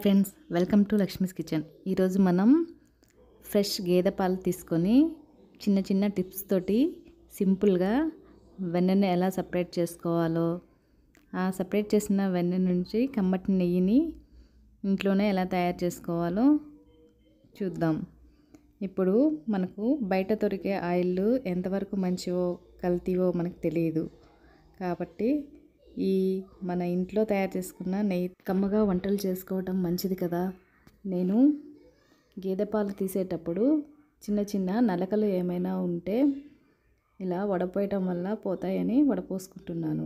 friends welcome to Lakshmi's kitchen ఈరోజు మనం fresh గేదె పాలు తీసుకొని చిన్న చిన్న టిప్స్ తోటి సింపుల్గా వెన్నెని ఎలా సపరేట్ చేసుకోవాలో ఆ సపరేట్ చేసిన వెన్నె నుంచి కమ్మటి నెయ్యిని ఇంట్లోనే ఎలా తయారు చేసుకోవాలో చూద్దాం ఇప్పుడు మనకు బయట దొరికే ఆయిల్ ఎంతవరకు మంచివో కల్తీవో మనకు తెలియదు కాబట్టి ఈ మన ఇంట్లో తయారు చేసుకున్న నెయ్యి కమ్మగా వంటలు చేసుకోవటం మంచిది కదా నేను గేదె పాలు తీసేటప్పుడు చిన్న చిన్న నలకలు ఏమైనా ఉంటే ఇలా వడపోయటం వల్ల పోతాయని వడపోసుకుంటున్నాను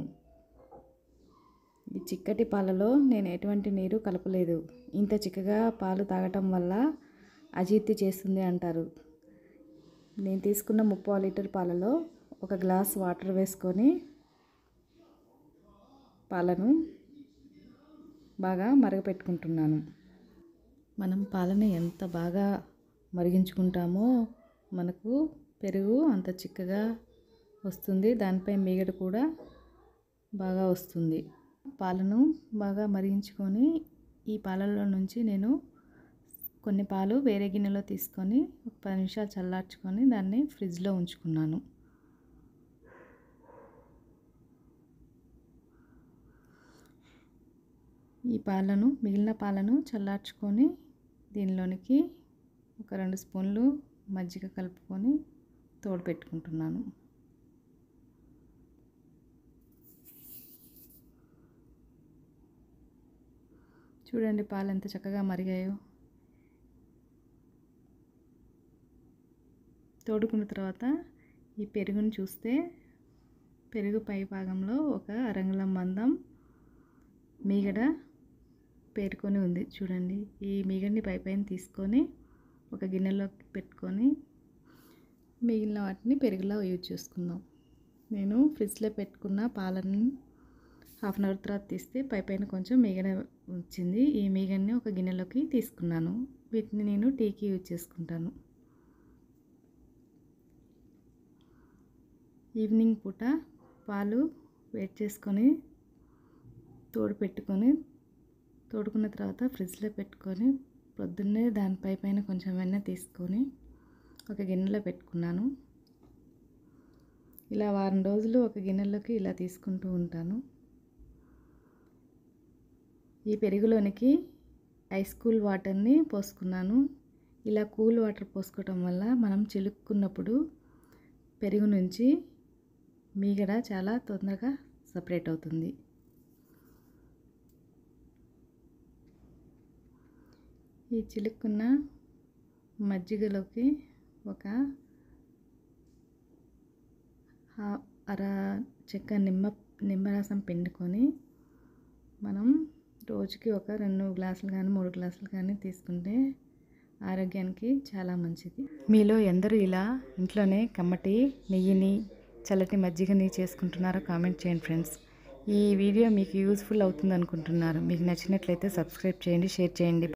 ఈ చిక్కటి పాలలో నేను ఎటువంటి నీరు కలపలేదు ఇంత చిక్కగా పాలు తాగటం వల్ల అజీర్తి చేస్తుంది అంటారు నేను తీసుకున్న ముప్పై లీటర్ పాలలో ఒక గ్లాస్ వాటర్ వేసుకొని పాలను బాగా మరగపెట్టుకుంటున్నాను మనం పాలని ఎంత బాగా మరిగించుకుంటామో మనకు పెరుగు అంత చిక్కగా వస్తుంది దానిపై మీగడ కూడా బాగా వస్తుంది పాలను బాగా మరిగించుకొని ఈ పాలల్లో నుంచి నేను కొన్ని పాలు వేరే గిన్నెలో తీసుకొని ఒక పది నిమిషాలు చల్లార్చుకొని దాన్ని ఫ్రిడ్జ్లో ఉంచుకున్నాను ఈ పాలను మిగిలిన పాలను చల్లార్చుకొని దీనిలోనికి ఒక రెండు స్పూన్లు మజ్జిగ కలుపుకొని తోడు పెట్టుకుంటున్నాను చూడండి పాలు ఎంత చక్కగా మరిగాయో తోడుకున్న తర్వాత ఈ పెరుగును చూస్తే పెరుగు పై భాగంలో ఒక అరంగుళం మందం మీగడ పేరుకొని ఉంది చూడండి ఈ మీగడిని పై పైన తీసుకొని ఒక గిన్నెలో పెట్టుకొని మిగిలిన వాటిని పెరుగులో యూజ్ చేసుకుందాం నేను ఫ్రిడ్జ్లో పెట్టుకున్న పాలను హాఫ్ అన్ అవర్ తర్వాత తీస్తే పై పైన కొంచెం మీగడ వచ్చింది ఈ మీగడిని ఒక గిన్నెలోకి తీసుకున్నాను వీటిని నేను టీకి యూజ్ చేసుకుంటాను ఈవినింగ్ పూట పాలు వేడి చేసుకొని తోడు పెట్టుకొని తోడుకున్న తర్వాత ఫ్రిడ్జ్లో పెట్టుకొని పొద్దున్నే దానిపై పైన కొంచెం వెన్న తీసుకొని ఒక గిన్నెలో పెట్టుకున్నాను ఇలా వారం రోజులు ఒక గిన్నెలోకి ఇలా తీసుకుంటూ ఉంటాను ఈ పెరుగులోనికి ఐస్ కూల్ వాటర్ని పోసుకున్నాను ఇలా కూల్ వాటర్ పోసుకోవటం వల్ల మనం చిలుక్కున్నప్పుడు పెరుగు నుంచి మీగడ చాలా తొందరగా సపరేట్ అవుతుంది ఈ చిలుక్కున్న మజ్జిగలోకి ఒక అర చెక్క నిమ్మ నిమ్మరసం పిండుకొని మనం రోజుకి ఒక రెండు గ్లాసులు కానీ మూడు గ్లాసులు కానీ తీసుకుంటే ఆరోగ్యానికి చాలా మంచిది మీలో ఎందరూ ఇలా ఇంట్లోనే కమ్మటి నెయ్యిని చల్లటి మజ్జిగని చేసుకుంటున్నారో కామెంట్ చేయండి ఫ్రెండ్స్ ఈ వీడియో మీకు యూస్ఫుల్ అవుతుంది అనుకుంటున్నారు మీకు నచ్చినట్లయితే సబ్స్క్రైబ్ చేయండి షేర్ చేయండి